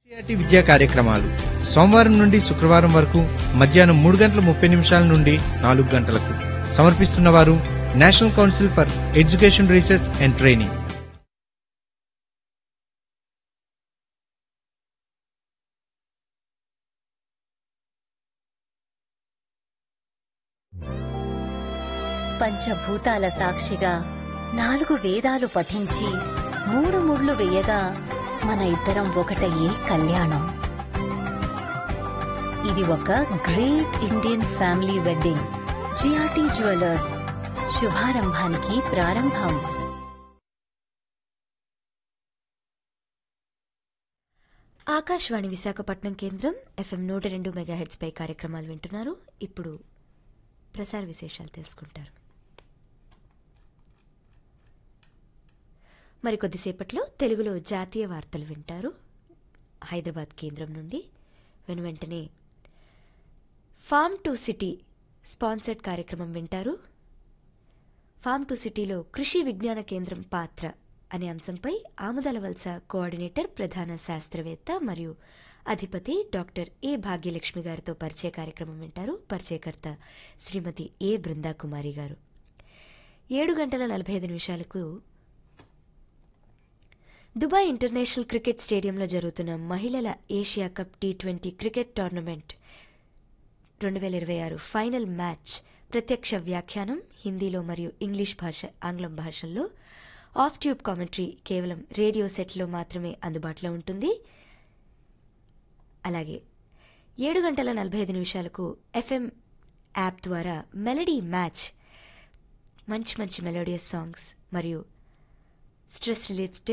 CRT విద్యా కార్యక్రమాలు సోమవారం నుండి శుక్రవారం వరకు మధ్యాహ్నం మూడు గంటల ముప్పై నిమిషాల నుండి నాలుగు గంటలకు సమర్పిస్తున్నవారు national council for education research and training పంచభూతాల సాక్షిగా నాలుగు వేదాలు పఠించి మూడు ముళ్ళు వేయగా మన ఇద్దరం ఒకటయ్యే కళ్యాణం ఇది ఒక great Indian family wedding GRT jewellers శుభారంభానికి ప్రారంభం ఆకాశవాణి విశాఖపట్నం కేంద్రం ఎఫ్ఎం నూట రెండు మెగాహెడ్స్ పై కార్యక్రమాలు వింటున్నారు ఇప్పుడు ప్రసార విశేషాలు తెలుసుకుంటారు మరి కొద్దిసేపట్లో తెలుగులో జాతీయ వార్తలు వింటారు హైదరాబాద్ కేంద్రం నుండి వెను వెంటనే ఫామ్ టు సిటీ స్పాన్సర్డ్ కార్యక్రమం వింటారు ఫామ్ టు సిటీలో కృషి విజ్ఞాన కేంద్రం పాత్ర అనే అంశంపై ఆముదల వలస కోఆర్డినేటర్ ప్రధాన శాస్త్రవేత్త మరియు అధిపతి డాక్టర్ ఏ భాగ్యలక్ష్మి గారితో పరిచయ కార్యక్రమం వింటారు పరిచయకర్త శ్రీమతి ఏ బృందా కుమారి గారు ఏడు గంటల నలభై ఐదు నిమిషాలకు దుబాయ్ ఇంటర్నేషనల్ క్రికెట్ స్టేడియంలో జరుగుతున్న మహిళల Asia cup T twenty cricket tournament రెండు వేల ఇరవై ఆరు ఫైనల్ మ్యాచ్ ప్రత్యక్ష వ్యాఖ్యానం హిందీలో మరియు ఇంగ్లీష్ భాష ఆంగ్లం భాషల్లో ఆఫ్ ట్యూబ్ కామెంటరీ కేవలం రేడియో సెట్లో మాత్రమే అందుబాటులో ఉంటుంది అలాగే ఏడు గంటల నలభై ఐదు నిమిషాలకు ఎఫ్ఎం యాప్ ద్వారా మెలడీ మ్యాచ్ మంచి మంచి మెలోడియస్ సాంగ్స్ మరియు స్ట్రెస్ రిలీఫ్